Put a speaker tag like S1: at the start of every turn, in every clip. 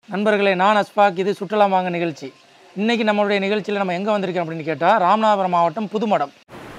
S1: நண்பர்களே நான் அஸ்பாக் இது சுற்றுலா வாங்க நிகழ்ச்சி இன்னைக்கு நம்மளுடைய நிகழ்ச்சியில் நம்ம எங்கே வந்திருக்கோம் அப்படின்னு கேட்டால் ராமநாதபுரம் மாவட்டம் புதுமடம்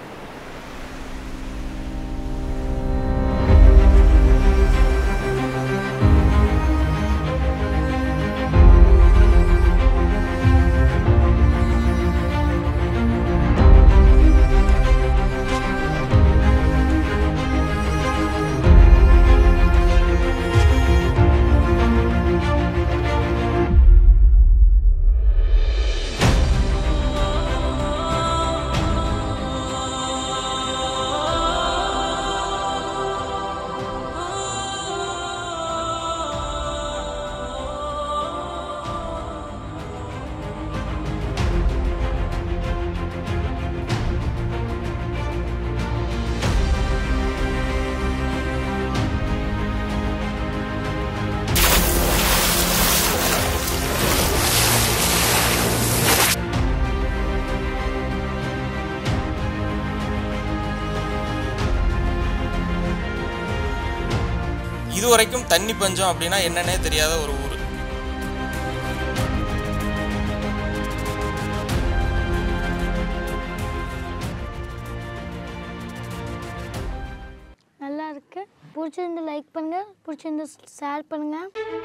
S2: இதுவரைக்கும் தண்ணி பஞ்சம் அப்படின்னா என்னன்னே தெரியாத ஒரு ஊர்
S3: நல்லா இருக்கு பிடிச்சிருந்து லைக் பண்ணுங்க பிடிச்சிருந்து ஷேர் பண்ணுங்க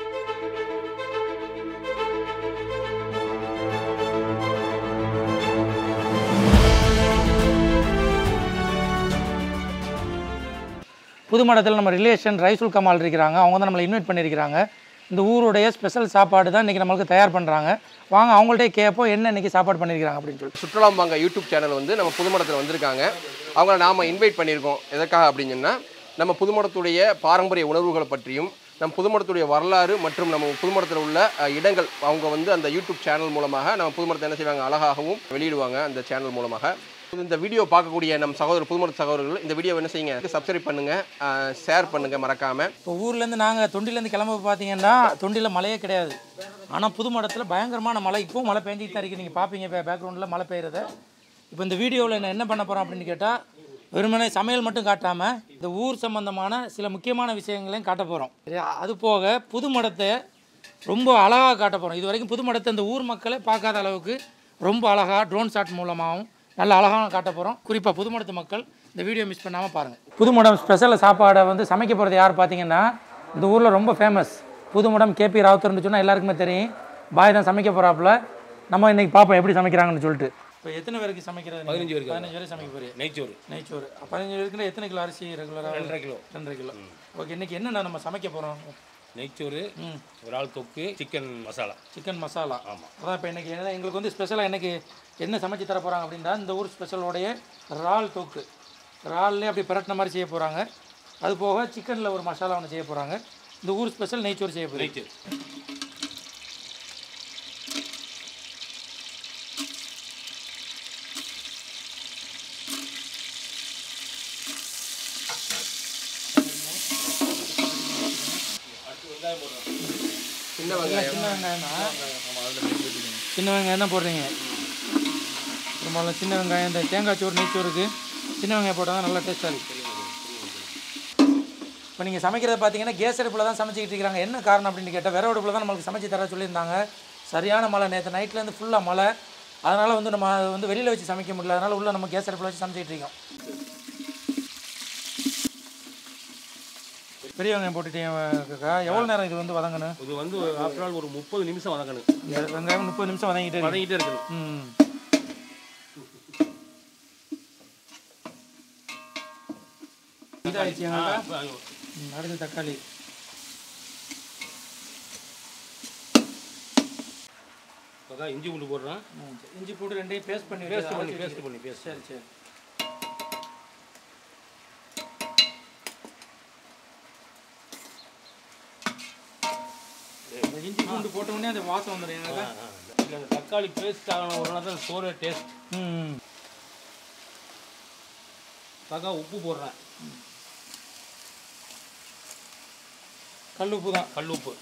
S1: புதுமடத்தில் நம்ம ரிலேஷன் ரைசுல் கமால் இருக்கிறாங்க அவங்க தான் நம்மளை இன்வைட் பண்ணியிருக்கிறாங்க இந்த ஊருடைய ஸ்பெஷல் சாப்பாடு தான் இன்றைக்கி நம்மளுக்கு தயார் பண்ணுறாங்க வாங்க அவங்கள்ட்டே கேட்போம் என்ன இன்றைக்கி சாப்பாடு பண்ணியிருக்கிறாங்க அப்படின்னு சொல்லி
S4: சுற்றுலாம்பாங்க யூடியூப் சேனல் வந்து நம்ம புதுமடத்தில் வந்திருக்காங்க அவங்கள நாம் இன்வைட் பண்ணியிருக்கோம் எதற்காக அப்படின்னு சொன்னால் நம்ம புதுமடத்துடைய பாரம்பரிய உணர்வுகளை பற்றியும் நம்ம புதுமடத்துடைய வரலாறு மற்றும் நம்ம புதுமடத்தில் உள்ள அஹ், இடங்கள் அவங்க வந்து அந்த யூடியூப் சேனல் மூலமாக நம்ம புதுமடத்தை என்ன செய்வாங்க அழகாகவும் வெளியிடுவாங்க அந்த சேனல் மூலமாக இந்த வீடியோ பார்க்கக்கூடிய நம் சகோதரர் புதுமட சகோதரர்கள் இந்த வீடியோ என்ன செய்யுங்க சப்ஸ்கிரைப் பண்ணுங்கள் ஷேர் பண்ணுங்கள் மறக்காமல்
S1: இப்போ ஊர்லேருந்து நாங்கள் தொண்டிலேருந்து கிளம்ப பார்த்தீங்கன்னா தொண்டியில் மழையே கிடையாது ஆனால் புதுமடத்தில் பயங்கரமான மழை இப்போவும் மழை பெஞ்சிட்டு தான் இருக்குது நீங்கள் பார்ப்பீங்க இப்போ பேக்ரவுண்டில் மழை பெய்யுறத இப்போ இந்த வீடியோவில் என்ன என்ன பண்ண போகிறோம் அப்படின்னு கேட்டால் வெறுமனே சமையல் மட்டும் காட்டாமல் இந்த ஊர் சம்பந்தமான சில முக்கியமான விஷயங்களையும் காட்ட போகிறோம் அது போக புதுமடத்தை ரொம்ப அழகாக காட்ட போகிறோம் இது வரைக்கும் புதுமடத்தை இந்த ஊர் மக்களை பார்க்காத அளவுக்கு ரொம்ப அழகாக ட்ரோன் ஷாட் மூலமாகவும் நல்ல அழகாக காட்ட போகிறோம் குறிப்பாக புதுமடத்து மக்கள் இந்த வீடியோ மிஸ் பண்ணாமல் பாருங்கள் புதுமடம் ஸ்பெஷல் சாப்பாடை வந்து சமைக்க போகிறது யார் பார்த்தீங்கன்னா இந்த ஊரில் ரொம்ப ஃபேமஸ் புதுமடம் கேபி ராவுத்தர்னு சொன்னால் எல்லாருக்குமே தெரியும் பாய் தான் சமைக்க போகிறாப்புல நம்ம இன்னைக்கு பார்ப்போம் எப்படி சமைக்கிறாங்கன்னு சொல்லிட்டு இப்போ எத்தனை பேருக்கு சமைக்கிறது பதினஞ்சு பேருக்கு பதினஞ்சு பேருக்கு சமைக்க போறீங்க
S5: நெய்ச்சோறு
S1: நெய்ச்சோறு பதினஞ்சு பேருக்குன்னா எத்தனை கிலோ அரிசி ரெகுலராக ரெண்டரை கிலோ ரெண்டரை கிலோ ஓகே இன்னைக்கு என்னென்ன நம்ம சமைக்க போகிறோம்
S5: நெய்ச்சோறு
S1: ம்
S5: ஒரு ஆள் தொக்கு சிக்கன் மசாலா
S1: சிக்கன் மசாலா ஆமாம் அதான் இப்போ இன்னைக்கு என்ன எங்களுக்கு வந்து ஸ்பெஷலாக இன்னைக்கு என்ன சமைச்சு தர போகிறாங்க அப்படின்னா இந்த ஊர் ஸ்பெஷலோடைய இறால் தொக்கு இறால்லே அப்படி பிரட்டின மாதிரி செய்ய போகிறாங்க அது போக சிக்கனில் ஒரு மசாலா ஒன்று செய்ய போகிறாங்க இந்த ஊர் ஸ்பெஷல் நெய்ச்சோறு செய்ய போகிறீங்க
S5: நெய்ச்சோறு
S4: சின்ன வெங்காயம்
S1: சின்ன வெங்காயம் தான் சின்ன வெங்காயம் தான் போடுறீங்க பெரும்பாலும் சின்ன வெங்காயம் இந்த தேங்காய் சோறு நெய்ச்சோறுக்கு சின்ன வெங்காயம் போட்டால் தான் நல்லா டேஸ்ட்டாக இருக்குது இப்போ நீங்கள் சமைக்கிறத பார்த்தீங்கன்னா கேஸ் அடுப்பில் தான் சமைச்சிக்கிட்டு இருக்கிறாங்க என்ன காரணம் அப்படின்னு கேட்டால் விறகு அடுப்பில் தான் நம்மளுக்கு சமைச்சு தர சொல்லியிருந்தாங்க சரியான மழை நேற்று நைட்லேருந்து ஃபுல்லாக மழை அதனால் வந்து நம்ம அதை வந்து வெளியில் வச்சு சமைக்க முடியல அதனால் உள்ள நம்ம கேஸ் அடுப்பில் வச்சு சமைச்சிட்டு இருக்கோம் பெரிய வெங்காயம் போட்டுட்டீங்க எவ்வளோ நேரம் இது வந்து வதங்கணும்
S5: இது வந்து ஆஃப்டர் ஆல் ஒரு முப்பது நிமிஷம் வதங்கணும்
S1: இந்த வெங்காயம் முப்பது நிமிஷம் வதங்கிட்டே இருக்கு.
S5: வதங்கிட்டே இருக்குது
S1: ம் இதாகிடுச்சு எங்களுக்கு ம், அடுத்து தக்காளி
S5: இப்போ இஞ்சி பூண்டு போடுறோம்
S1: ம், இஞ்சி பூண்டு ரெண்டையும் பேஸ்ட் பண்ணி
S5: பேஸ்ட்
S1: வச்சு
S5: பண்ணி
S1: அரைச்சு
S5: பேஸ்ட் பண்ணி பேஸ்ட்
S1: சரி சரி இந்த இஞ்சி பூண்டு போட்ட உடனே அந்த வாசம் வந்துடும் எங்களுக்கு
S5: இல்லை அந்த தக்காளி பேஸ்ட் ஆகணும் ஒரு நாள் தான் சோறு டேஸ்ட்
S1: ம்
S5: பார்க்க உப்பு போடுறேன்
S1: கல் உப்பு தான்
S5: கல் உப்பு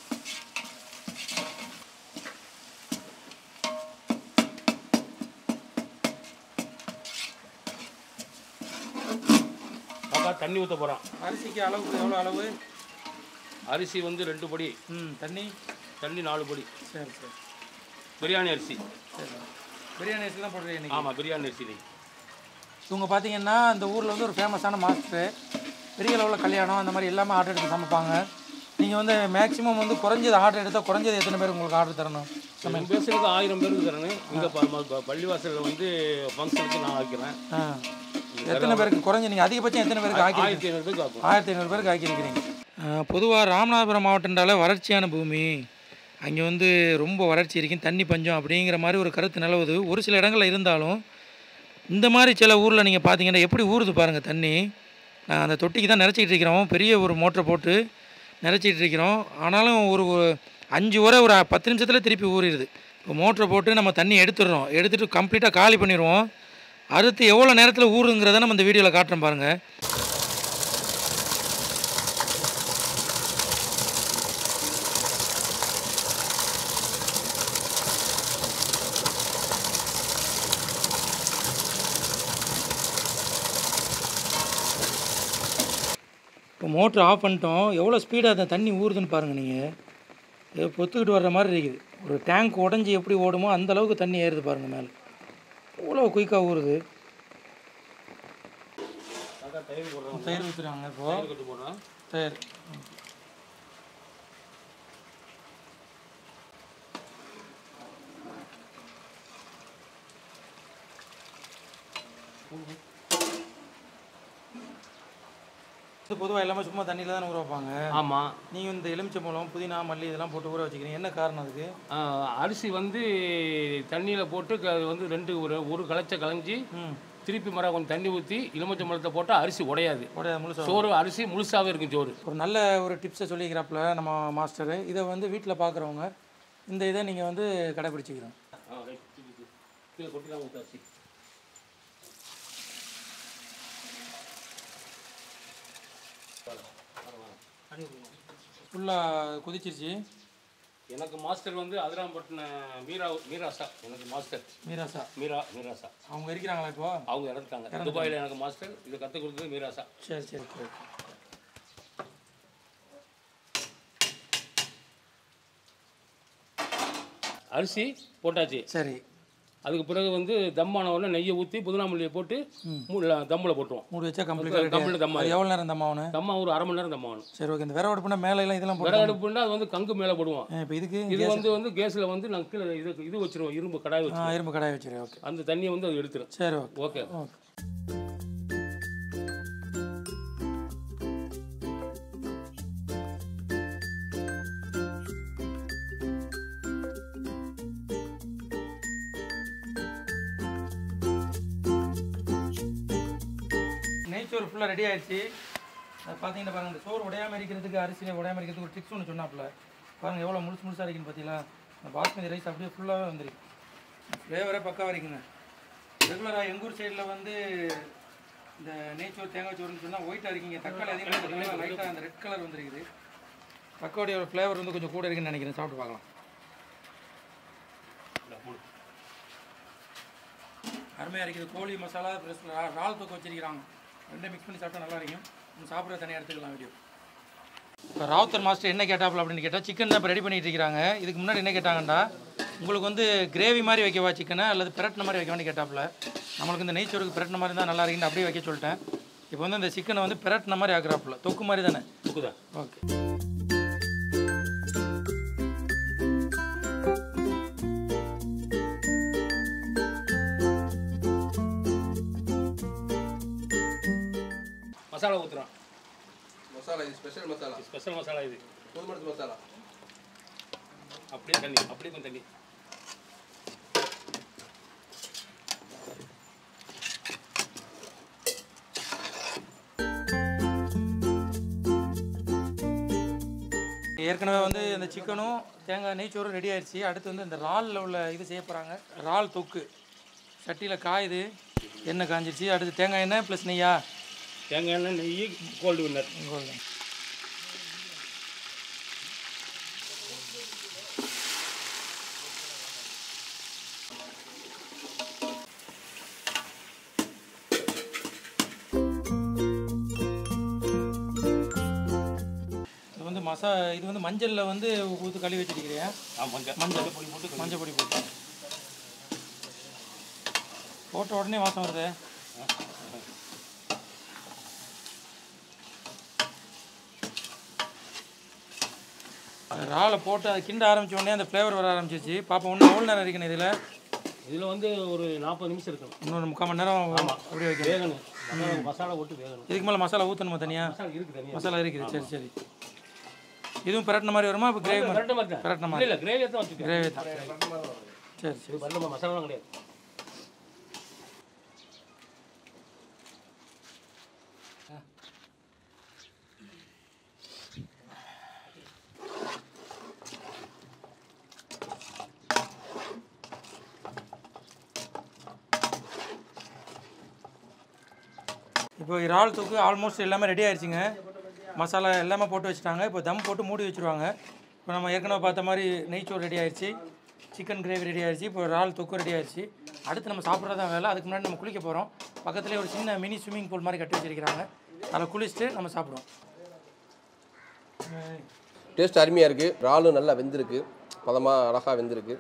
S5: பார்க்க தண்ணி ஊற்ற போகிறோம்
S1: அரிசிக்கு அளவுக்கு எவ்வளோ அளவு
S5: அரிசி வந்து ரெண்டு படி
S1: ம் தண்ணி
S5: தண்ணி நாலு பொடி
S1: சரி சரி
S5: பிரியாணி அரிசி
S1: சரி பிரியாணி அரிசி தான் போடுறீங்க இன்னைக்கு
S5: ஆமாம் பிரியாணி அரிசி இன்னைக்கு
S1: இவங்க பார்த்தீங்கன்னா இந்த ஊரில் வந்து ஒரு ஃபேமஸான மாஸ்டரு பெரிய லெவலில் கல்யாணம் அந்த மாதிரி எல்லாமே ஆர்டர் எடுத்து சமைப்பாங்க நீங்கள் வந்து மேக்ஸிமம் வந்து குறைஞ்சது ஆர்டர் எடுத்தால் குறைஞ்சது எத்தனை பேர் உங்களுக்கு ஆர்டர் தரணும்
S5: நம்ம பேசுறதுக்கு ஆயிரம் பேருக்கு தரேன் இங்கே பள்ளிவாசலில் வந்து ஃபங்க்ஷனுக்கு நான் வைக்கிறேன்
S1: ஆ எத்தனை பேருக்கு குறைஞ்ச நீங்கள் அதிகபட்சம் எத்தனை பேருக்கு ஆக்கி
S5: ஆயிரத்தி ஐநூறு பேருக்கு ஆக்கும்
S1: ஆயிரத்தி ஐநூறு பேருக்கு ஆக்கியிருக்கிறீங்க பொதுவாக ராமநாதபுரம் மாவட்டம்னால வறட்சியான பூமி அங்கே வந்து ரொம்ப வறட்சி இருக்கும் தண்ணி பஞ்சம் அப்படிங்கிற மாதிரி ஒரு கருத்து நிலவுது ஒரு சில இடங்களில் இருந்தாலும் இந்த மாதிரி சில ஊரில் நீங்கள் பார்த்தீங்கன்னா எப்படி ஊறுது பாருங்கள் தண்ணி நான் அந்த தொட்டிக்கு தான் நிறச்சிக்கிட்டு இருக்கிறோம் பெரிய ஒரு மோட்டரை போட்டு நிறச்சிக்கிட்டு இருக்கிறோம் ஆனாலும் ஒரு ஒரு அஞ்சு உரை ஒரு பத்து நிமிஷத்தில் திருப்பி ஊறிடுது இப்போ மோட்டரை போட்டு நம்ம தண்ணி எடுத்துடுறோம் எடுத்துகிட்டு கம்ப்ளீட்டாக காலி பண்ணிடுவோம் அடுத்து எவ்வளோ நேரத்தில் ஊறுங்கிறத நம்ம இந்த வீடியோவில் காட்டுறோம் பாருங்கள் இப்போ மோட்ரு ஆஃப் பண்ணிட்டோம் எவ்வளோ ஸ்பீடாக அந்த தண்ணி ஊறுதுன்னு பாருங்கள் நீங்கள் ஏதோ பொத்துக்கிட்டு வர்ற மாதிரி இருக்குது ஒரு டேங்க் உடஞ்சி எப்படி ஓடுமோ அந்த அளவுக்கு தண்ணி ஏறுது பாருங்கள் மேலே எவ்வளோ குயிக்காக ஊறுது
S5: தயிர் போடுறோம்
S1: தயிர் ஊற்றுறாங்க இப்போ
S5: தயிர் கட்டு போடுறோம்
S1: தயிர் இது பொதுவாக எல்லாமே சும்மா தண்ணியில் தானே ஊற வைப்பாங்க
S5: ஆமாம்
S1: நீங்கள் இந்த எலுமிச்சம்பழம் புதினா மல்லி இதெல்லாம் போட்டு ஊற வச்சுக்கிறீங்க என்ன காரணம் அதுக்கு
S5: அரிசி வந்து தண்ணியில் போட்டு க- அது வந்து ரெண்டு ஒரு ஒரு களைச்ச களைஞ்சி
S1: ம்
S5: திருப்பி மரம் கொஞ்சம் தண்ணி ஊற்றி எலுமிச்சை மரத்தை போட்டால் அரிசி உடையாது
S1: உடைய முழுசா
S5: சோறு அரிசி முழுசாவே இருக்கும் சோறு
S1: ஒரு நல்ல ஒரு டிப்ஸை சொல்லிக்கிறாப்புல நம்ம மாஸ்டரு இதை வந்து வீட்டில் பார்க்குறவங்க இந்த இதை நீங்கள் வந்து கடைப்பிடிச்சிக்கிறோம்
S5: கீழே கொட்டிலாம் ஊற்று அரிசி
S1: ஃபுல்லாக கொதிச்சிருச்சு
S5: எனக்கு மாஸ்டர் வந்து அதிராம்பட்டினம் மீரா மீராசா எனக்கு மாஸ்டர்
S1: மீராசா
S5: மீரா மீராசா
S1: அவங்க இருக்கிறாங்களா இப்போ
S5: அவங்க இறந்துட்டாங்க துபாயில் எனக்கு மாஸ்டர் இதை கற்றுக் கொடுத்தது மீராசா
S1: சரி சரி சரி
S5: அரிசி போட்டாச்சு
S1: சரி
S5: அதுக்கு பிறகு வந்து தம்மான உடனே நெய்யை ஊற்றி புதினா மல்லியை போட்டு தம்மில் போட்டுருவோம்
S1: மூடி வச்சா கம்ப்ளீட்டாக
S5: கம்ப்ளீட் தம்மா
S1: அது எவ்வளோ நேரம் தம் ஆகணும்
S5: தம்மா ஒரு அரை மணி நேரம் தம்மாகணும்
S1: சரி ஓகே இந்த விரவ அடுப்புனா மேலே எல்லாம் இதெல்லாம் போட்டு
S5: விறகு அடுப்புன்னா அது வந்து கங்கு மேலே போடுவோம்
S1: இப்போ இதுக்கு
S5: இது வந்து வந்து கேஸில் வந்து நான் கீழே இது இது வச்சிருவோம் இரும்பு கடாய்
S1: ஆ,
S5: வச்சு
S1: இரும்பு கடாய் வச்சிரு ஓகே
S5: அந்த தண்ணியை வந்து அது எடுத்துரும்
S1: சரி ஓகே
S5: ஓகே
S1: ஓகே நெய்ச்சோறு ஃபுல்லாக ரெடி ஆயிடுச்சு அது பார்த்தீங்கன்னா பாருங்க இந்த சோறு உடையாம இருக்கிறதுக்கு அரிசியில் உடையாம இருக்கிறதுக்கு ஒரு ட்ரிக்ஸ் ஒன்று சொன்னாப்புல பாருங்க எவ்வளோ முழுசு முழுசாக இருக்குன்னு பார்த்தீங்களா இந்த பாஸ்மதி ரைஸ் அப்படியே ஃபுல்லாகவே வந்துருக்கு ஃப்ளேவரே பக்காவாக இருக்குங்க ரெகுலராக எங்கள் ஊர் சைடில் வந்து இந்த நெய்ச்சோறு தேங்காய் சோறுன்னு சொன்னால் ஒயிட்டாக இருக்கீங்க தக்காளி அதிகமாக லைட்டாக அந்த ரெட் கலர் வந்துருக்குது தக்காளியோட ஃப்ளேவர் வந்து கொஞ்சம் கூட இருக்குன்னு நினைக்கிறேன் சாப்பிட்டு பார்க்கலாம் அருமையாக இருக்குது கோழி மசாலா ப்ளஸ் இறால் தூக்க வச்சிருக்கிறாங்க ரெண்டும் மிக்ஸ் பண்ணி சாப்பிட்டா நல்லா இருக்கும் நம்ம சாப்பிட்ற தனியாக எடுத்துக்கலாம் வீடியோ இப்போ ராவுத்தர் மாஸ்டர் என்ன கேட்டாப்புல அப்படின்னு கேட்டால் சிக்கன் தான் இப்போ ரெடி பண்ணிட்டு இருக்காங்க இதுக்கு முன்னாடி என்ன கேட்டாங்கண்டா உங்களுக்கு வந்து கிரேவி மாதிரி வைக்கவா சிக்கனை அல்லது பிரட்டின மாதிரி வைக்கவான்னு கேட்டாப்புல நம்மளுக்கு இந்த நெய்ச்சோறுக்கு பிரட்டின மாதிரி தான் நல்லா இருக்குன்னு அப்படியே வைக்க சொல்லிட்டேன் இப்போ வந்து இந்த சிக்கனை வந்து பிரட்டின மாதிரி ஆக்குறாப்புல தொக்கு மாதிரி தானே
S5: இருக்குதா
S1: ஓகே
S5: மசாலா ஊற்றுறோம்
S4: மசாலா இது ஸ்பெஷல் மசாலா
S5: ஸ்பெஷல் மசாலா இது
S4: புதுமணத்து மசாலா
S5: அப்படியே தண்ணி அப்படியே கொஞ்சம் தண்ணி
S1: ஏற்கனவே வந்து இந்த சிக்கனும் தேங்காய் நெய்ச்சோறும் ரெடி ஆயிடுச்சு அடுத்து வந்து இந்த இறாலில் உள்ள இது செய்ய போகிறாங்க இறால் தொக்கு சட்டியில் காயுது எண்ணெய் காஞ்சிருச்சு அடுத்து தேங்காய் எண்ணெய் ப்ளஸ் நெய்யா
S5: தேங்காய் எண்ணெய் நெய் கோல்டு வின்னர்
S1: உங்களுக்கு இது வந்து மசா இது வந்து மஞ்சளில் வந்து ஊற்று கழுவி வச்சிருக்கிறியா
S5: ஆ மஞ்சள்
S1: மஞ்சள்
S5: பொடி போட்டு
S1: மஞ்சள் பொடி போட்டு போட்ட உடனே வாசம் வருது இறாலை போட்டு அதை கிண்ட ஆரம்பிச்ச உடனே அந்த ஃப்ளேவர் வர ஆரம்பிச்சிச்சு பாப்பா இன்னும் எவ்வளோ நேரம் இருக்கணும் இதில்
S5: இதில் வந்து ஒரு நாற்பது நிமிஷம் இருக்கணும்
S1: இன்னொரு முக்கால் மணி நேரம் அப்படியே வைக்கணும்
S5: வேகணும் மசாலா- மசாலா போட்டு வேகணும்
S1: இதுக்கு மேலே மசாலா ஊற்றணுமா தனியாக
S5: மசாலா இருக்குது தனியாக
S1: மசாலா இருக்குது சரி சரி இதுவும் பிரட்டின மாதிரி வருமா இப்போ கிரேவி மாதிரி
S5: கரெக்டாக மாதிரி
S1: பிரட்டின
S5: தான்
S1: மாதிரி
S5: இல்லை கிரேவியை தான் வச்சுருக்கேன்
S1: கிரேவி தான் சரி சரி
S5: இது வரல மசாலாலாம் கிடையாது
S1: இப்போ இறால் தூக்கு ஆல்மோஸ்ட் எல்லாமே ரெடி ஆயிடுச்சுங்க மசாலா எல்லாமே போட்டு வச்சுட்டாங்க இப்போ தம் போட்டு மூடி வச்சுருவாங்க இப்போ நம்ம ஏற்கனவே பார்த்த மாதிரி நெய்ச்சோறு ரெடி ஆயிடுச்சு சிக்கன் கிரேவி ரெடி ஆயிடுச்சு இப்போ இறால் தொக்கு ரெடி ஆயிடுச்சு அடுத்து நம்ம சாப்பிட்றதா வேலை அதுக்கு முன்னாடி நம்ம குளிக்க போகிறோம் பக்கத்துலேயே ஒரு சின்ன மினி ஸ்விம்மிங் பூல் மாதிரி கட்டி வச்சிருக்கிறாங்க அதில் குளிச்சுட்டு நம்ம சாப்பிடுவோம்
S4: டேஸ்ட் அருமையாக இருக்குது இறாலும் நல்லா வெந்திருக்கு பதமாக அழகாக வெந்திருக்கு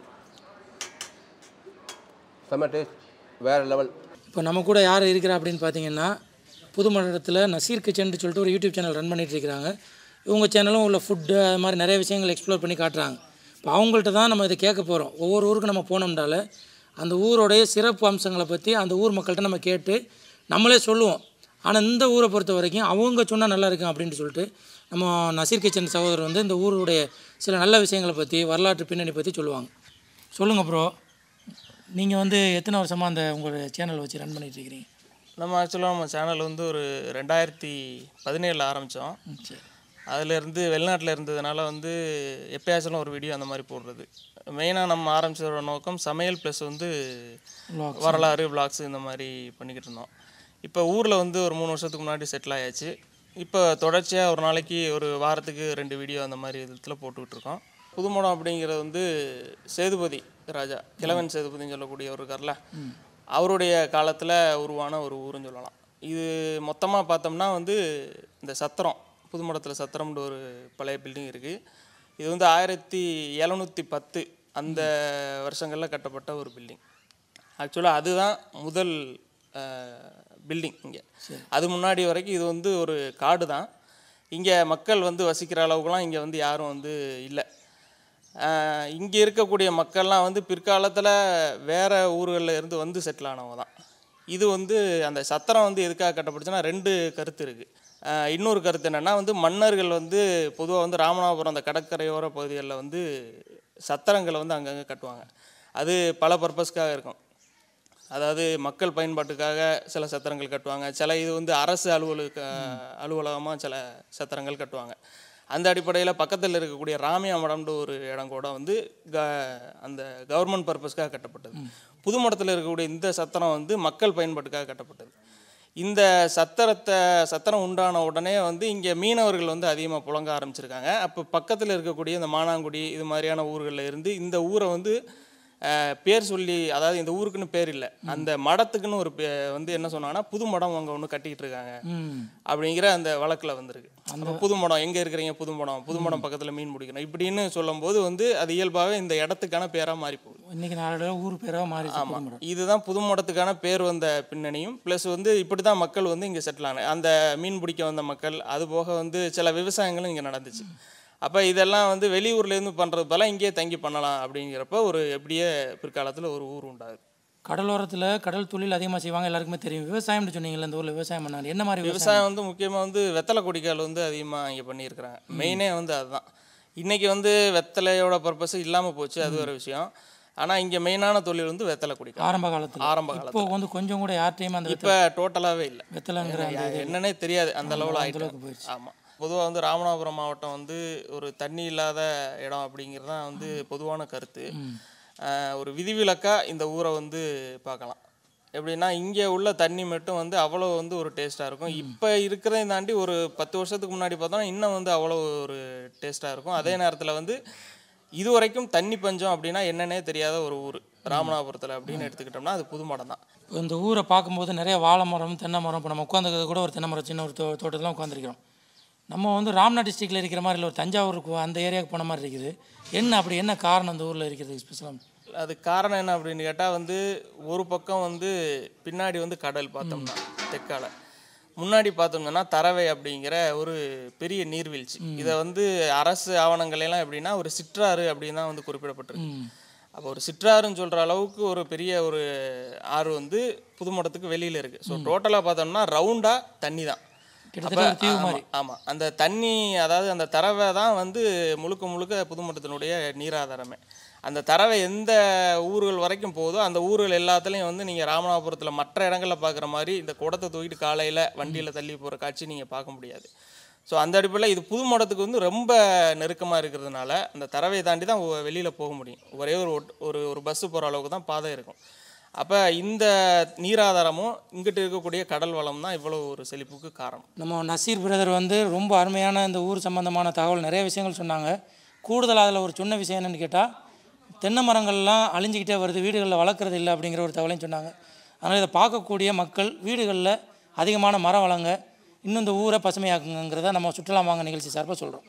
S4: செம்ம டேஸ்ட் வேறு லெவல்
S1: இப்போ நம்ம கூட யார் இருக்கிறா அப்படின்னு பார்த்தீங்கன்னா புது மண்டலத்தில் நசீர் கிச்சன் சொல்லிட்டு ஒரு யூடியூப் சேனல் ரன் பண்ணிட்டு இருக்கிறாங்க இவங்க சேனலும் உள்ள ஃபுட்டு அது மாதிரி நிறைய விஷயங்கள் எக்ஸ்ப்ளோர் பண்ணி காட்டுறாங்க இப்போ அவங்கள்ட்ட தான் நம்ம இதை கேட்க போகிறோம் ஒவ்வொரு ஊருக்கு நம்ம போனோம்னால அந்த ஊரோடைய சிறப்பு அம்சங்களை பற்றி அந்த ஊர் மக்கள்கிட்ட நம்ம கேட்டு நம்மளே சொல்லுவோம் ஆனால் இந்த ஊரை பொறுத்த வரைக்கும் அவங்க சொன்னால் நல்லா இருக்கும் அப்படின்ட்டு சொல்லிட்டு நம்ம நசீர் கிச்சன் சகோதரர் வந்து இந்த ஊருடைய சில நல்ல விஷயங்களை பற்றி வரலாற்று பின்னணி பற்றி சொல்லுவாங்க சொல்லுங்கள் ப்ரோ நீங்கள் வந்து எத்தனை வருஷமாக அந்த உங்களோட சேனல் வச்சு ரன் பண்ணிட்டு இருக்கிறீங்க
S2: நம்ம ஆக்சுவலாக நம்ம சேனல் வந்து ஒரு ரெண்டாயிரத்தி பதினேழில் ஆரம்பித்தோம்
S1: சரி
S2: அதிலேருந்து வெளிநாட்டில் இருந்ததுனால வந்து எப்பயாச்சும் ஒரு வீடியோ அந்த மாதிரி போடுறது மெயினாக நம்ம ஆரம்பிச்சதோட நோக்கம் சமையல் ப்ளஸ் வந்து வரலாறு விளாக்ஸ் இந்த மாதிரி பண்ணிக்கிட்டு இருந்தோம் இப்போ ஊரில் வந்து ஒரு மூணு வருஷத்துக்கு முன்னாடி செட்டில் ஆயாச்சு இப்போ தொடர்ச்சியாக ஒரு நாளைக்கு ஒரு வாரத்துக்கு ரெண்டு வீடியோ அந்த மாதிரி விதத்தில் போட்டுக்கிட்டு இருக்கோம் புதுமடம் அப்படிங்கிறது வந்து சேதுபதி ராஜா கிழவன் சேதுபதின்னு சொல்லக்கூடிய ஒரு இருக்கார்ல அவருடைய காலத்தில் உருவான ஒரு ஊருன்னு சொல்லலாம் இது மொத்தமாக பார்த்தோம்னா வந்து இந்த சத்திரம் புதுமடத்தில் சத்திரம்ன்ற ஒரு பழைய பில்டிங் இருக்குது இது வந்து ஆயிரத்தி எழுநூற்றி பத்து அந்த வருஷங்களில் கட்டப்பட்ட ஒரு பில்டிங் ஆக்சுவலாக அதுதான் முதல் பில்டிங் இங்கே அது முன்னாடி வரைக்கும் இது வந்து ஒரு காடு தான் இங்கே மக்கள் வந்து வசிக்கிற அளவுக்குலாம் இங்கே வந்து யாரும் வந்து இல்லை இங்கே இருக்கக்கூடிய மக்கள்லாம் வந்து பிற்காலத்தில் வேறு ஊர்களில் இருந்து வந்து செட்டில் ஆனவங்க தான் இது வந்து அந்த சத்திரம் வந்து எதுக்காக கட்டப்பட்டுச்சுன்னா ரெண்டு கருத்து இருக்குது இன்னொரு கருத்து என்னென்னா வந்து மன்னர்கள் வந்து பொதுவாக வந்து ராமநாதபுரம் அந்த கடற்கரையோர பகுதிகளில் வந்து சத்திரங்களை வந்து அங்கங்கே கட்டுவாங்க அது பல பர்பஸ்க்காக இருக்கும் அதாவது மக்கள் பயன்பாட்டுக்காக சில சத்திரங்கள் கட்டுவாங்க சில இது வந்து அரசு அலுவலுக்கு அலுவலகமாக சில சத்திரங்கள் கட்டுவாங்க அந்த அடிப்படையில் பக்கத்தில் இருக்கக்கூடிய ராமியா மடம்ன்ற ஒரு இடம் கூட வந்து க அந்த கவர்மெண்ட் பர்பஸ்க்காக கட்டப்பட்டது புதுமடத்தில் இருக்கக்கூடிய இந்த சத்திரம் வந்து மக்கள் பயன்பாட்டுக்காக கட்டப்பட்டது இந்த சத்திரத்தை சத்திரம் உண்டான உடனே வந்து இங்கே மீனவர்கள் வந்து அதிகமாக புழங்க ஆரம்பிச்சிருக்காங்க அப்போ பக்கத்தில் இருக்கக்கூடிய இந்த மானாங்குடி இது மாதிரியான ஊர்களில் இருந்து இந்த ஊரை வந்து அஹ், பேர் சொல்லி அதாவது இந்த ஊருக்குன்னு பேர் இல்லை அந்த மடத்துக்குன்னு ஒரு பே வந்து என்ன சொன்னாங்கன்னா புது மடம் அங்கே ஒன்று கட்டிக்கிட்டு இருக்காங்க
S1: ம்
S2: அப்படிங்கிற அந்த வழக்கில் வந்திருக்கு அப்போ புது மடம் எங்கே இருக்கிறீங்க புது மடம் புது மடம் பக்கத்தில் மீன் பிடிக்கணும் இப்படின்னு சொல்லும்போது வந்து அது இயல்பாகவே இந்த இடத்துக்கான பேராக மாறி போகுது
S1: இன்னைக்கு நாளோட ஊர் பேராக மாறிடுச்சு
S2: ஆமாம்
S1: புதுமடம்.
S2: இதுதான் புது மடத்துக்கான பேர் வந்த பின்னணியும் ப்ளஸ் வந்து இப்படி தான் மக்கள் வந்து இங்கே செட்டில் ஆன அந்த மீன் பிடிக்க வந்த மக்கள் அது போக வந்து சில விவசாயங்களும் இங்கே நடந்துச்சு அப்போ இதெல்லாம் வந்து வெளியூர்லேருந்து பண்ணுறது போல இங்கேயே தங்கி பண்ணலாம் அப்படிங்கிறப்ப ஒரு எப்படியே பிற்காலத்தில் ஒரு ஊர் உண்டாகுது
S1: கடலோரத்தில் கடல் தொழில் அதிகமாக செய்வாங்க எல்லாருக்குமே தெரியும் விவசாயம்னு சொன்னீங்கல்ல இந்த ஊரில் விவசாயம் பண்ணாங்க என்ன மாதிரி விவசாயம்
S2: விவசாயம் வந்து முக்கியமாக வந்து வெத்தலை கொடிக்கால் வந்து அதிகமாக இங்கே பண்ணியிருக்கிறாங்க மெயினே வந்து அதுதான் இன்றைக்கி வந்து வெத்தலையோட பர்பஸ் இல்லாமல் போச்சு அது ஒரு விஷயம் ஆனால் இங்கே மெயினான தொழில் வந்து வெத்தலை கொடிக்கால்
S1: ஆரம்ப காலத்தில்
S2: ஆரம்ப
S1: இப்போ வந்து கொஞ்சம் கூட யார்ட்டையுமே அந்த
S2: இப்போ டோட்டலாகவே இல்லை
S1: வெத்தலைங்கிற அந்த இது
S2: என்னன்னே தெரியாது அந்த லெவலில்
S1: அளவுக்கு
S2: ஆகிட்டு
S1: போயிடுச்சு.
S2: ஆமாம் பொதுவாக வந்து ராமநாதபுரம் மாவட்டம் வந்து ஒரு தண்ணி இல்லாத இடம் அப்படிங்கிறது தான் வந்து பொதுவான கருத்து ஆஹ் ஒரு விதிவிலக்காக இந்த ஊரை வந்து பார்க்கலாம் எப்படின்னா இங்கே உள்ள தண்ணி மட்டும் வந்து அவ்வளோ வந்து ஒரு டேஸ்ட்டாக இருக்கும் இப்போ இருக்கிறதையும் தாண்டி ஒரு பத்து வருஷத்துக்கு முன்னாடி பார்த்தோம்னா இன்னும் வந்து அவ்வளோ ஒரு டேஸ்ட்டாக இருக்கும் அதே நேரத்தில் வந்து இது வரைக்கும் தண்ணி பஞ்சம் அப்படின்னா என்னன்னே தெரியாத ஒரு ஊர் ராமநாதபுரத்தில் அப்படின்னு எடுத்துக்கிட்டோம்னா அது புதுமடம் தான்
S1: இப்போ இந்த ஊரை பார்க்கும்போது நிறைய வாழை மரம் தென்னை மரம் இப்போ நம்ம உட்காந்துக்கிறது கூட ஒரு தென்னை மரம் சின்ன ஒரு தோ தோட்டத்தில் உட்காந்துருக்கிறோம் நம்ம வந்து ராம்நாத் டிஸ்ட்ரிக்டில் இருக்கிற மாதிரி இல்லை ஒரு தஞ்சாவூருக்கு அந்த ஏரியாவுக்கு போன மாதிரி இருக்குது என்ன அப்படி என்ன காரணம் அந்த ஊரில் இருக்கிறதுக்கு ஸ்பெஷலாக
S2: அது காரணம் என்ன அப்படின்னு கேட்டால் வந்து ஒரு பக்கம் வந்து பின்னாடி வந்து கடல் பார்த்தோம்னா தெற்கால முன்னாடி பார்த்தோம்னா தரவை அப்படிங்கிற ஒரு பெரிய நீர்வீழ்ச்சி இதை வந்து அரசு ஆவணங்கள் எல்லாம் எப்படின்னா ஒரு சிற்றாறு அப்படின்னு தான் வந்து குறிப்பிடப்பட்டிருக்கு அப்போ ஒரு சிற்றாறுன்னு சொல்கிற அளவுக்கு ஒரு பெரிய ஒரு ஆறு வந்து புதுமடத்துக்கு வெளியில் இருக்குது ஸோ டோட்டலாக பார்த்தோம்னா ரவுண்டாக தண்ணி தான்
S1: கிட்டத்தட்ட ஒரு தீவு மாதிரி
S2: ஆமாம் அந்த தண்ணி அதாவது அந்த தரவை தான் வந்து முழுக்க முழுக்க புதுமட்டத்தினுடைய நீராதாரமே அந்த தரவை எந்த ஊர்கள் வரைக்கும் போதோ அந்த ஊர்கள் எல்லாத்துலேயும் வந்து நீங்கள் ராமநாதபுரத்தில் மற்ற இடங்களில் பார்க்குற மாதிரி இந்த குடத்தை தூக்கிட்டு காலையில் வண்டியில் தள்ளி போகிற காட்சி நீங்கள் பார்க்க முடியாது ஸோ அந்த அடிப்படையில் இது புதுமடத்துக்கு வந்து ரொம்ப நெருக்கமாக இருக்கிறதுனால அந்த தரவை தாண்டி தான் வெளியில் போக முடியும் ஒரே ஒரு ஒட்- ஒரு ஒரு பஸ்ஸு போகிற அளவுக்கு தான் பாதை இருக்கும் அப்போ இந்த நீராதாரமும் இங்கிட்டு இருக்கக்கூடிய கடல் வளம் தான் இவ்வளோ ஒரு செழிப்புக்கு காரணம்
S1: நம்ம நசீர் பிரதர் வந்து ரொம்ப அருமையான இந்த ஊர் சம்பந்தமான தகவல் நிறைய விஷயங்கள் சொன்னாங்க கூடுதல் அதில் ஒரு சொன்ன விஷயம் என்னன்னு கேட்டால் தென்னை மரங்கள்லாம் அழிஞ்சிக்கிட்டே வருது வீடுகளில் வளர்க்குறது இல்லை அப்படிங்கிற ஒரு தகவலையும் சொன்னாங்க அதனால் இதை பார்க்கக்கூடிய மக்கள் வீடுகளில் அதிகமான மரம் வளங்க இன்னும் இந்த ஊரை பசுமையாக்குங்கிறத நம்ம சுற்றுலா வாங்க நிகழ்ச்சி சார்பாக சொல்கிறோம்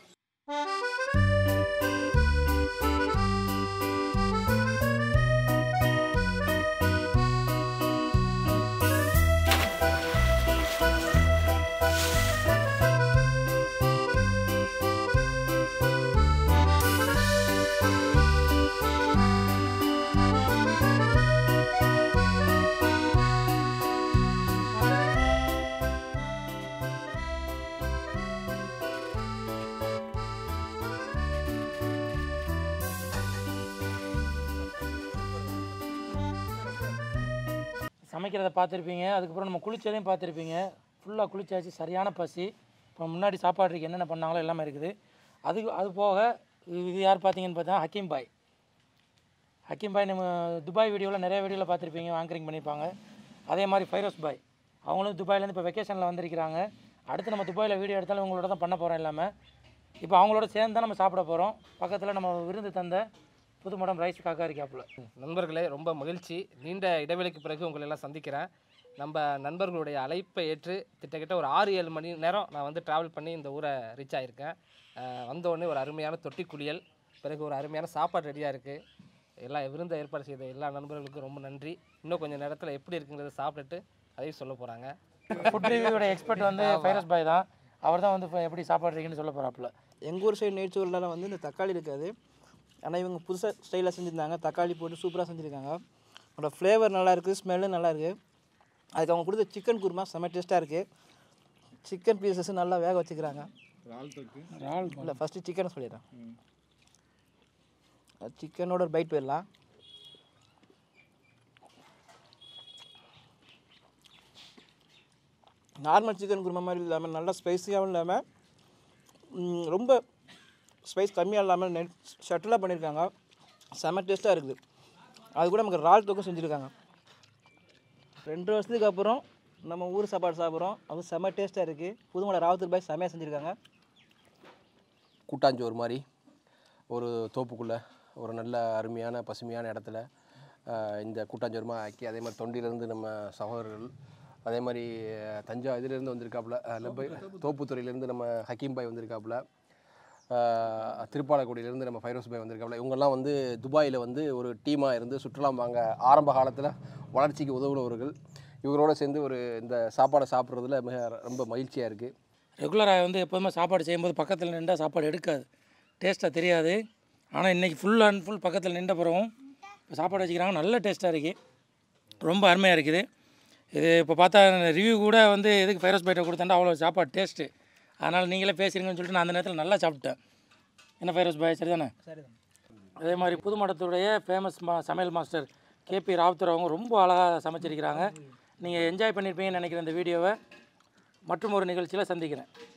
S1: சமைக்கிறத பார்த்துருப்பீங்க அதுக்கப்புறம் நம்ம குளிச்சதையும் பார்த்துருப்பீங்க ஃபுல்லாக குளிச்சாச்சு சரியான பசி இப்போ முன்னாடி சாப்பாடுக்கு என்னென்ன பண்ணாங்களோ எல்லாமே இருக்குது அது அது போக இது இது யார் பார்த்தீங்கன்னு பார்த்தா ஹக்கீம் பாய் ஹக்கீம் பாய் நம்ம துபாய் வீடியோவில் நிறைய வீடியோவில் பார்த்துருப்பீங்க ஆங்கரிங் பண்ணியிருப்பாங்க அதே மாதிரி ஃபைரோஸ் பாய் அவங்களும் துபாயிலேருந்து இப்போ வெக்கேஷனில் வந்திருக்கிறாங்க அடுத்து நம்ம துபாயில் வீடியோ எடுத்தாலும் உங்களோட தான் பண்ண போகிறோம் எல்லாமே இப்போ அவங்களோட சேர்ந்து தான் நம்ம சாப்பிட போகிறோம் பக்கத்தில் நம்ம விருந்து தந்த புதுமடம் ரைஸ் காக்கா இருக்காப்புல
S6: நண்பர்களே ரொம்ப மகிழ்ச்சி நீண்ட இடைவெளிக்கு பிறகு உங்களை எல்லாம் சந்திக்கிறேன் நம்ம நண்பர்களுடைய அழைப்பை ஏற்று கிட்டத்தட்ட ஒரு ஆறு ஏழு மணி நேரம் நான் வந்து ட்ராவல் பண்ணி இந்த ஊரை ரீச் ஆகியிருக்கேன் வந்த உடனே ஒரு அருமையான தொட்டி குளியல் பிறகு ஒரு அருமையான சாப்பாடு ரெடியாக இருக்குது எல்லா விருந்தை ஏற்பாடு செய்த எல்லா நண்பர்களுக்கும் ரொம்ப நன்றி இன்னும் கொஞ்சம் நேரத்தில் எப்படி இருக்குங்கிறத சாப்பிட்டுட்டு அதையும் சொல்ல போகிறாங்க
S1: ஃபுட் ரிவ்யூவோட எக்ஸ்பர்ட் வந்து ஃபைரஸ் பாய் தான் அவர் தான் வந்து இப்போ எப்படி சாப்பாடு இருக்குன்னு சொல்ல போகிறாப்புல
S7: எங்கள் ஊர் சைடு நேச்சூர்லலாம் வந்து இந்த தக்காளி இருக்காது ஆனால் இவங்க புதுசாக ஸ்டைலாக செஞ்சுருந்தாங்க தக்காளி போட்டு சூப்பராக செஞ்சுருக்காங்க அதோட ஃப்ளேவர் நல்லா இருக்குது ஸ்மெல்லும் நல்லா இருக்குது அதுக்கு அவங்க கொடுத்த சிக்கன் குருமா செம்ம டேஸ்ட்டாக இருக்குது சிக்கன் பீசஸ் நல்லா வேக வச்சுக்கிறாங்க இல்லை ஃபஸ்ட்டு சிக்கனை சொல்லிடுறேன் சிக்கனோட ஒரு பைட் போயிடலாம் நார்மல் சிக்கன் குருமா மாதிரி இல்லாமல் நல்லா ஸ்பைஸியாகவும் இல்லாமல் ம், ரொம்ப ஸ்பைஸ் கம்மியாக இல்லாமல் நெட் ஷட்டிலாக பண்ணியிருக்காங்க செம்ம டேஸ்ட்டாக இருக்குது அது கூட நமக்கு ரால் தொக்கும் செஞ்சுருக்காங்க ரெண்டு வருஷத்துக்கு அப்புறம் நம்ம ஊர் சாப்பாடு சாப்பிட்றோம் அது செம்ம டேஸ்ட்டாக இருக்குது புதுமலை ராவத்தூர் பாய் செம்மையாக செஞ்சுருக்காங்க
S4: கூட்டாஞ்சோறு மாதிரி ஒரு தோப்புக்குள்ளே ஒரு நல்ல அருமையான பசுமையான இடத்துல ஆஹ், இந்த கூட்டாஞ்சோறுமா ஆக்கி அதே மாதிரி தொண்டியிலேருந்து நம்ம சகோதரர்கள் அதே மாதிரி அஹ், தஞ்சா இதிலேருந்து வந்திருக்காப்புல அஹ், லெப்பை தோப்புத்துறையிலேருந்து நம்ம ஹக்கீம் பாய் வந்திருக்காப்புல ஆஹ், திருப்பாலக்குடியிலேருந்து நம்ம ஃபைரோஸ் பாய் வந்திருக்காப்புல இவங்கெல்லாம் வந்து துபாயில் வந்து ஒரு டீமாக இருந்து சுற்றுலா வாங்க ஆரம்ப காலத்தில் வளர்ச்சிக்கு உதவுனவர்கள் இவரோட சேர்ந்து ஒரு இந்த சாப்பாடை சாப்பிட்றதுல மிக ரொம்ப மகிழ்ச்சியாக இருக்குது
S1: ரெகுலராக வந்து எப்போதுமே சாப்பாடு செய்யும்போது பக்கத்தில் நின்றா சாப்பாடு எடுக்காது டேஸ்ட்டாக தெரியாது ஆனால் இன்றைக்கி ஃபுல் அண்ட் ஃபுல் பக்கத்தில் நின்ற பிறகும் இப்போ சாப்பாடு வச்சுக்கிறாங்க நல்ல டேஸ்ட்டாக இருக்குது ரொம்ப அருமையாக இருக்குது இது இப்போ பார்த்தா ரிவ்யூ கூட வந்து எதுக்கு ஃபைரோஸ் பைட்டை கொடுத்தேன்டா அவ்வளோ சாப்பாடு டேஸ்ட்டு அதனால் நீங்களே பேசுகிறீங்கன்னு சொல்லிட்டு நான் அந்த நேரத்தில் நல்லா சாப்பிட்டேன் என்ன ஃபைரோஸ் பாய் சரிதானே அதே மாதிரி புதுமடத்துடைய ஃபேமஸ் மா சமையல் மாஸ்டர் கேபி ராவுத்தர் அவங்க ரொம்ப அழகாக சமைச்சிருக்கிறாங்க நீங்கள் என்ஜாய் பண்ணியிருப்பீங்கன்னு நினைக்கிறேன் இந்த வீடியோவை மற்றும் ஒரு நிகழ்ச்சியில் சந்திக்கிறேன்